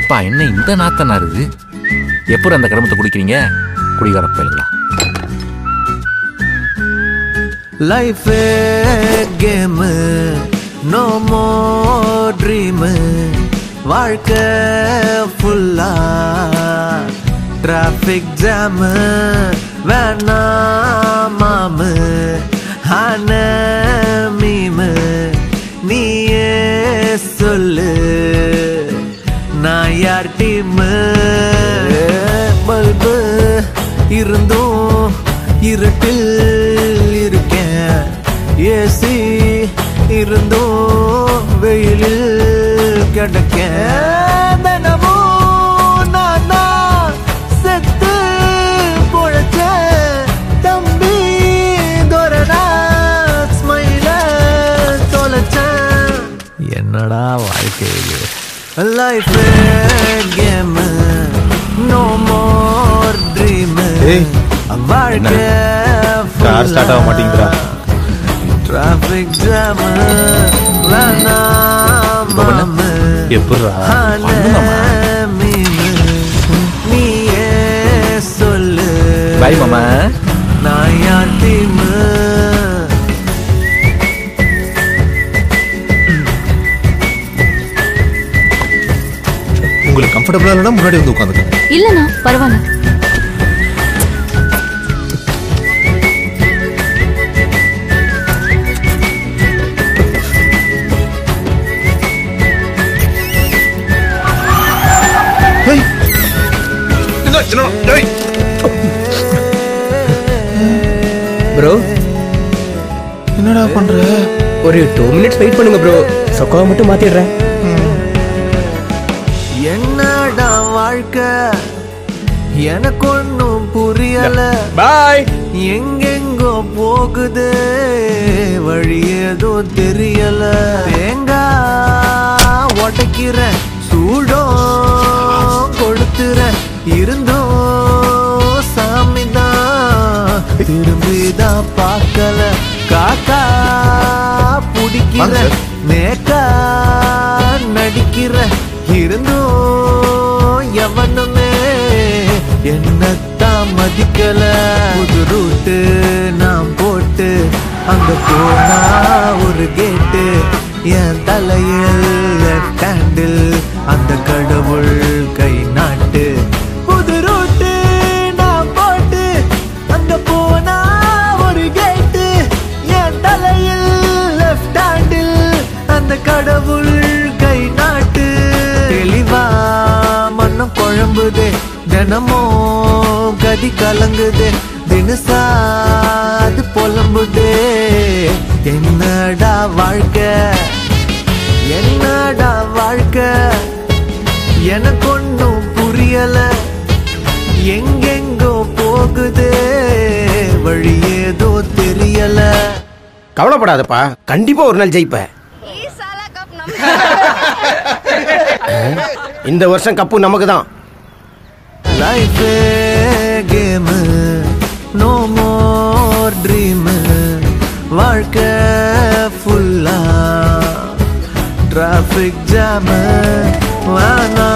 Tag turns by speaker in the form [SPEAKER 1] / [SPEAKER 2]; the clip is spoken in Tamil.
[SPEAKER 1] எப்பா என்ன இந்த நாத்தனா இருக்கு எப்படி அந்த கடமத்தை குடிக்கிறீங்க குடிகார பயலுங்களா
[SPEAKER 2] life game no more dream வாழ்க்கை ஃபுல்லா டிராஃபிக் ஜாம் வேணாம் மாமு ஆன மீமு நீயே சொல்லு நான் யார் டீமு பல்பு இருந்தும் இருட்டில் இருக்கேன் ஏசி இருந்தும் வெயிலில் கிடக்கேன் தினமும் நான் தான் செத்து பொழைச்சேன் தம்பி துரடா ஸ்மைல தொலைச்சேன் என்னடா வாழ்க்கை இது life game no more dream
[SPEAKER 3] ஏய்,
[SPEAKER 2] வாழ்க்கை
[SPEAKER 3] Car start ஆக மாட்டேங்குதுடா.
[SPEAKER 2] டிராஃபிக் ஜாம் வேணாம் மாமு
[SPEAKER 3] எப்பட்றா?
[SPEAKER 2] நீயே சொல்லு
[SPEAKER 1] பாய் மாமா
[SPEAKER 2] நான் யார் டீமு
[SPEAKER 3] உங்களுக்கு கம்ஃபர்டபுளா இல்லைன்னா முன்னாடி வந்து உட்காந்துக்கோங்க
[SPEAKER 4] இல்லண்ணா பரவாயில்ல
[SPEAKER 5] ப்ரோ
[SPEAKER 3] என்னடா பண்ற
[SPEAKER 5] ஒரு டூ மினிட்ஸ் வெயிட் பண்ணுங்க ப்ரோ சொக்காவை மட்டும் மாத்திடுறேன்
[SPEAKER 2] என்னடா வாழ்க்கை எனக்கு ஒன்னும் புரியல
[SPEAKER 5] பாய்
[SPEAKER 2] எங்கெங்கோ போகுது வழி ஏதோ தெரியல தேங்காய் உடைக்கிறேன் சூடம் கொடுத்துறேன் இருந்தோம் சாமி தான் திரும்பிதான் பார்க்கல காக்கா
[SPEAKER 3] வாங்க
[SPEAKER 2] பிடிக்கிற
[SPEAKER 3] சார்.
[SPEAKER 2] நேக்கா நடிக்கிற இருந்தும் எவனுமே என்னத்தான் மதிக்கல புது ரூட்டு நான் போட்டு அங்க போனா ஒரு கேட்டு என் தலையில் லெஃப்ட் ஹேண்டில் அந்த கடவுள் கை நாட்டு புது ரூட்டு நான் போட்டு அங்க போனா ஒரு கேட்டு என் தலையில் லெஃப்ட் ஹேண்டில் அந்த கடவுள் கை நாட்டு தெளிவா மண்ணும் குழம்புதே தினமும் கதி கலங்குதே தினசா அது புலம்புதே என்னடா வாழ்க்கை என்னடா வாழ்க்கை எனக்கு ஒன்றும் புரியல எங்கெங்கோ போகுதே வழி ஏதோ தெரியல
[SPEAKER 5] கவலைப்படாதப்பா கண்டிப்பா ஒரு நாள் ஜெயிப்ப இந்த வருஷம் கப்பு நமக்கு தான்
[SPEAKER 2] life game no more dream வாழ்க்கை ஃபுல்லா டிராஃபிக் ஜாம் வேணா